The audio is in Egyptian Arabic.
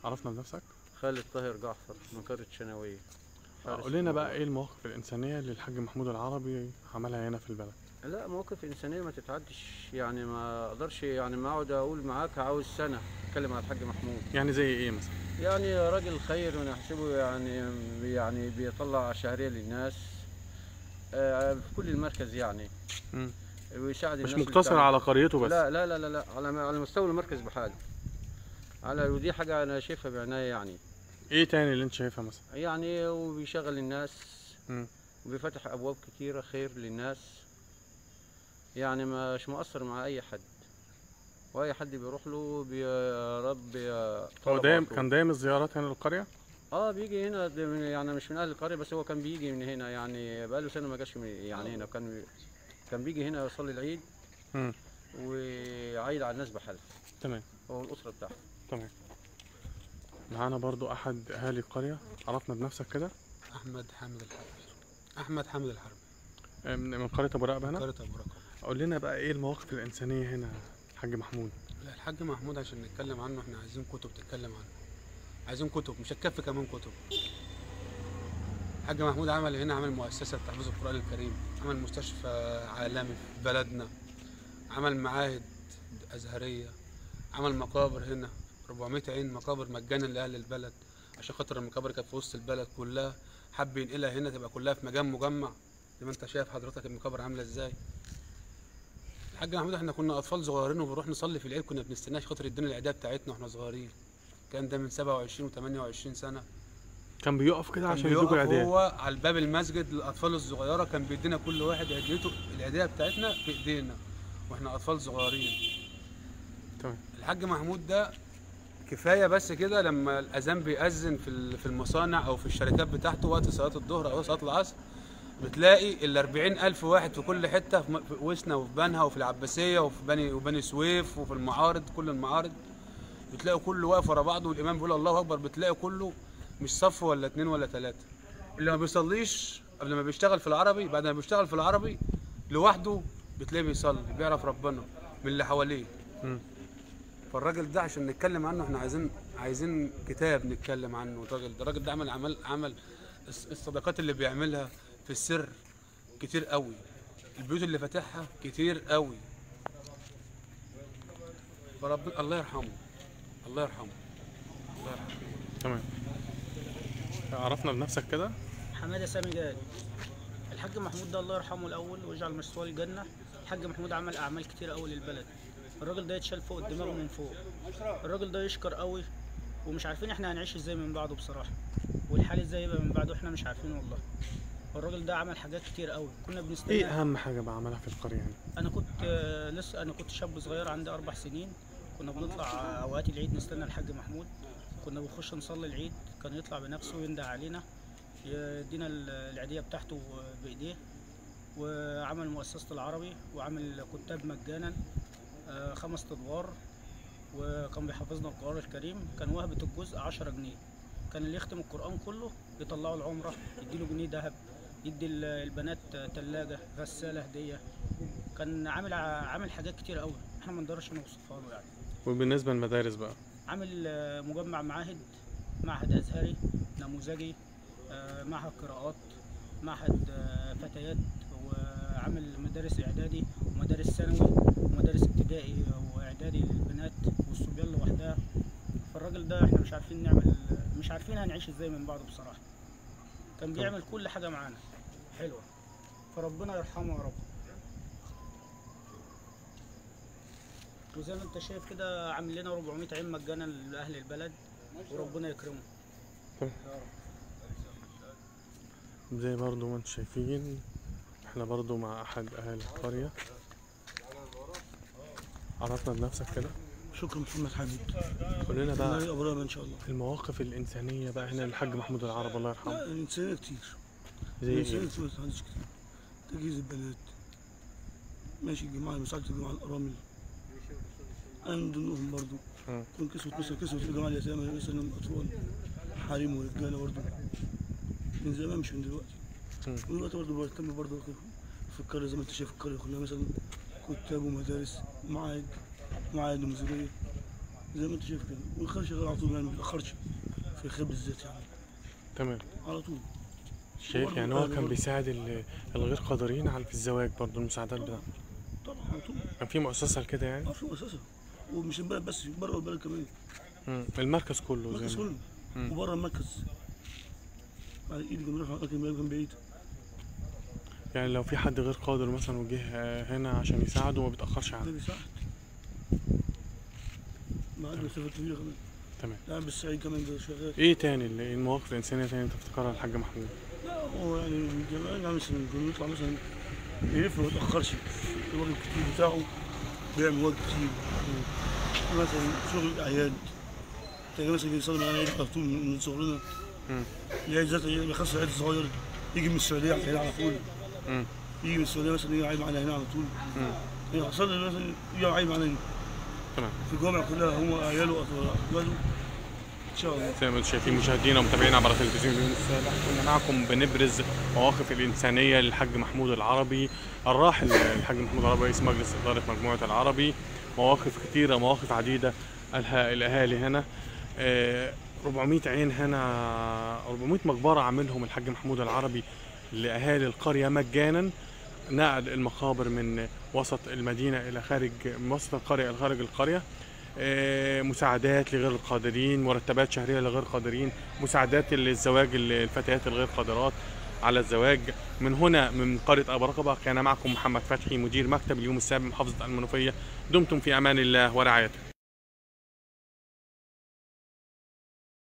عرفنا بنفسك خالد طاهر جعفر من قرية شناوية حارس قول لنا بقى المرور. ايه المواقف الانسانيه اللي الحاج محمود العربي عملها هنا في البلد لا مواقف إنسانية ما تتعدش يعني ما أقدرش يعني ما أقعد أقول معاك عاوز سنة أتكلم على الحاج محمود يعني زي ايه مثلا يعني راجل خير ونحسبه يعني يعني بيطلع شهرية للناس آه، في كل المركز يعني مم. ويساعد مش الناس اللي مقتصر بتعمل- على قريته بس لا لا لا لا, لا على على مستوى المركز بحاله على ودي حاجة أنا شايفها بعناية يعني ايه تاني اللي انت شايفها مثلا يعني وبيشغل الناس مم. وبيفتح أبواب كتيرة خير للناس يعني مش مقصر مع أي حد وأي حد بيروح له بيرب هو دايم كان دايم الزيارات هنا للقريه اه بيجي هنا ده من يعني مش من اهل القريه بس هو كان بيجي من هنا يعني بقاله سنه ما جاش من يعني هنا كان كان بيجي هنا يصلي العيد مم. ويعيد على الناس بحالها تمام هو الاسره بتاعته تمام معانا برضو احد اهالي القريه عرفنا بنفسك كده احمد حامد الحربي احمد حامد الحربي آه، من من قريه ابو رقبه هنا قريه ابو رقم قول لنا بقى ايه المواقف الانسانيه هنا الحاج محمود لا الحاج محمود عشان نتكلم عنه احنا عايزين كتب تتكلم عنه عايزين كتب مش هتكفي كمان كتب الحاج محمود عمل هنا عمل مؤسسة تحفيظ القرآن الكريم عمل مستشفى عالمي في بلدنا عمل معاهد أزهرية عمل مقابر هنا 400 عين مقابر مجانا لأهل البلد عشان خاطر المقابر كانت في وسط البلد كلها حب ينقلها هنا تبقى كلها في مكان مجمع زي ما انت شايف حضرتك المقابر عاملة ازاي الحاج محمود احنا كنا اطفال صغيرين وبنروح نصلي في العيد كنا بنستناه عشان خاطر يدينا العيديه بتاعتنا واحنا صغيرين كان ده من 27 و28 سنه كان بيقف كده كان عشان يدوكوا بيقف العيديه هو على الباب المسجد للاطفال الصغيره كان بيدينا كل واحد عيديته العيديه بتاعتنا في ايدينا واحنا اطفال صغيرين تمام الحاج محمود ده كفايه بس كده لما الاذان بيأذن في ال- في المصانع او في الشركات بتاعته وقت صلاه الظهر او صلاه العصر بتلاقي ال 40 ألف واحد في كل حتة في م- في وسنا وفي بنها وفي العباسية وفي بني وبني سويف وفي المعارض كل المعارض بتلاقي كله واقف ورا بعضه والإمام بيقول الله أكبر بتلاقي كله مش صف ولا اتنين ولا تلاتة اللي ما بيصليش قبل ما بيشتغل في العربي بعد ما بيشتغل في العربي لوحده بتلاقيه بيصلي بيعرف ربنا من اللي حواليه مم. فالراجل ده عشان نتكلم عنه احنا عايزين عايزين كتاب نتكلم عنه الراجل ده الراجل ده عمل عمل عمل الص- الصداقات اللي بيعملها في السر كتير قوي البيوت اللي فاتحها كتير قوي فربنا الله يرحمه الله يرحمه الله يرحمه تمام عرفنا بنفسك كده حماده سامي جاد الحاج محمود ده الله يرحمه الاول ويجعل مسواه الجنه الحاج محمود عمل اعمال كتير قوي للبلد الراجل ده يتشال فوق الدماغ من فوق الراجل ده يشكر قوي ومش عارفين احنا هنعيش ازاي من بعده بصراحه والحال ازاي يبقى من بعده احنا مش عارفين والله الراجل ده عمل حاجات كتير قوي كنا بنستنى ايه اهم حاجه بقى عملها في القريه يعني انا كنت آه، لسه انا كنت شاب صغير عندي اربع سنين كنا بنطلع آه، اوقات العيد نستنى الحاج محمود كنا بنخش نصلي العيد كان يطلع بنفسه وينده علينا يدينا ال- العيديه بتاعته آه، بايديه وعمل مؤسسه العربي وعمل كتاب مجانا آه، خمس ادوار وكان بيحفظنا القران الكريم كان وهبه الجزء 10 جنيه كان اللي يختم القران كله يطلعوا العمره يديله جنيه ذهب يدي ال- البنات ثلاجه غساله هديه كان عامل ع- عامل حاجات كتير قوي احنا ما نقدرش نوصفها له يعني وبالنسبه للمدارس بقى عامل آه، مجمع معاهد معهد ازهري نموذجي آه، معهد قراءات معهد آه، فتيات وعامل مدارس اعدادي ومدارس ثانوي ومدارس ابتدائي واعدادي للبنات والصبيان لوحدها فالراجل ده احنا مش عارفين نعمل مش عارفين هنعيش ازاي من بعده بصراحه كان بيعمل كل حاجه معانا حلوه فربنا يرحمه يا رب وزي ما انت شايف كده عامل لنا 400 عين مجانا لاهل البلد وربنا يكرمه زي برضو ما انتم شايفين احنا برضو مع احد اهالي القريه عرفنا بنفسك كده شكرا محمد حميد قول لنا بقى الله يقبلها ان شاء الله المواقف الانسانيه بقى هنا للحاج محمود العرب الله يرحمه لا الانسانيه كتير زي ايه الانسانيه كتير ما تتعدش كتير تجهيز البنات ماشي الجماعه مساعدة الجماعه الارامل انا من ضمنهم برضو مم. كون كسوة مثلا كسوة الجماعه اليتامى مثلا الاطفال حريم ورجاله برضو من زمان مش من دلوقتي مم. ودلوقتي برضو بهتم برضو في القريه زي ما انت شايف القريه كلها مثلا كتاب ومدارس ومعاهد معاهد نموذجيه زي ما انت شايف كده والخير شغال على طول يعني ما بيتاخرش في الخير بالذات يعني تمام على طول شايف برضه يعني هو أهلي كان برضه. بيساعد ال- الغير قادرين على في الزواج برضه المساعدات بتاعته طبعا على طول كان في مؤسسة لكده يعني اه في مؤسسه ومش البلد بس بره البلد كمان مم. المركز كله زي المركز ما كله مم. وبره المركز على ايدي كان بيروح اماكن بعيد- كان بعيد يعني لو في حد غير قادر مثلا وجه آه، هنا عشان يساعده ما بيتأخرش ده عنه بيساعد معاد مسافه طويله كمان تمام لاعب بالسعيد كمان ده شغال ايه تاني اللي- المواقف الإنسانية تاني انت تفتكرها الحاج محمود لا هو يعني من زمان يعني مثلا كنا نطلع مثلا يلف ما يتأخرش الوقت الكتير بتاعه بيعمل وقت كتير مثلا شغل الأعياد تلاقي مثلا بيصلي معانا عيد على طول من من صغرنا مم. العيد ذات بيخص عيد صغير يجي من السعودية هنا على طول مم. يجي من السعودية مثلا يجي عيد معانا هنا على طول مم. يحصل لي مثلا يجي عيد معانا هنا تمام في الجامعة كلها هم عياله وأطفاله إن شاء الله زي ما انتم شايفين مشاهدينا ومتابعينا عبر تلفزيون اليوم السابع كنا معكم بنبرز مواقف الإنسانية للحاج محمود العربي الراحل الحاج محمود العربي رئيس مجلس إدارة مجموعة العربي مواقف كثيرة مواقف عديدة قالها الأهالي هنا آه، 400 عين هنا 400 مقبرة عاملهم الحاج محمود العربي لأهالي القرية مجانا نقل المقابر من وسط المدينة إلى خارج من وسط القرية إلى خارج القرية آه، مساعدات لغير القادرين مرتبات شهرية لغير القادرين مساعدات للزواج الفتيات الغير قادرات على الزواج من هنا من قرية أبو رقبة كان معكم محمد فتحي مدير مكتب اليوم السابع محافظة المنوفية دمتم في أمان الله ورعايته